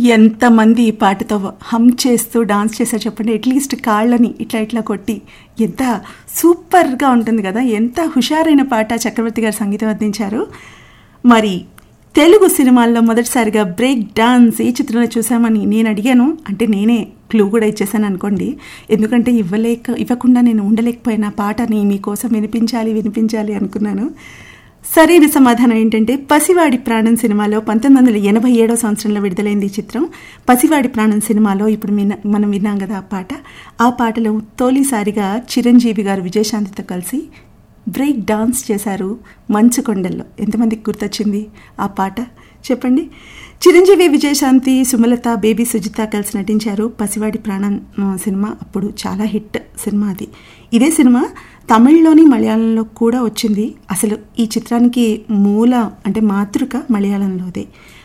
ఎంతమంది ఈ పాటతో హమ్ చేస్తూ డాన్స్ చేశారు చెప్పండి అట్లీస్ట్ కాళ్ళని ఇట్లా ఇట్లా కొట్టి ఎంత సూపర్గా ఉంటుంది కదా ఎంత హుషారైన పాట చక్రవర్తి గారు సంగీతం అందించారు మరి తెలుగు సినిమాల్లో మొదటిసారిగా బ్రేక్ డాన్స్ ఏ చిత్రంలో చూసామని నేను అడిగాను అంటే నేనే క్లూ కూడా ఇచ్చేసాను అనుకోండి ఎందుకంటే ఇవ్వలేక ఇవ్వకుండా నేను ఉండలేకపోయిన పాటని మీకోసం వినిపించాలి వినిపించాలి అనుకున్నాను సరైన సమాధానం ఏంటంటే పసివాడి ప్రాణం సినిమాలో పంతొమ్మిది వందల ఎనభై ఏడో సంవత్సరంలో విడుదలైంది ఈ చిత్రం పసివాడి ప్రాణం సినిమాలో ఇప్పుడు మిన్న- మనం విన్నాం కదా ఆ పాట ఆ పాటలో తొలిసారిగా చిరంజీవి గారు విజయశాంతితో కలిసి బ్రేక్ డాన్స్ చేశారు మంచు కొండల్లో ఎంతమందికి గుర్తొచ్చింది ఆ పాట చెప్పండి చిరంజీవి విజయశాంతి సుమలత బేబీ సుజిత కలిసి నటించారు పసివాడి ప్రాణం ఆ, సినిమా అప్పుడు చాలా హిట్ సినిమా అది ఇదే సినిమా తమిళ్లోని మలయాళంలో కూడా వచ్చింది అసలు ఈ చిత్రానికి మూల అంటే మాతృక మలయాళంలోదే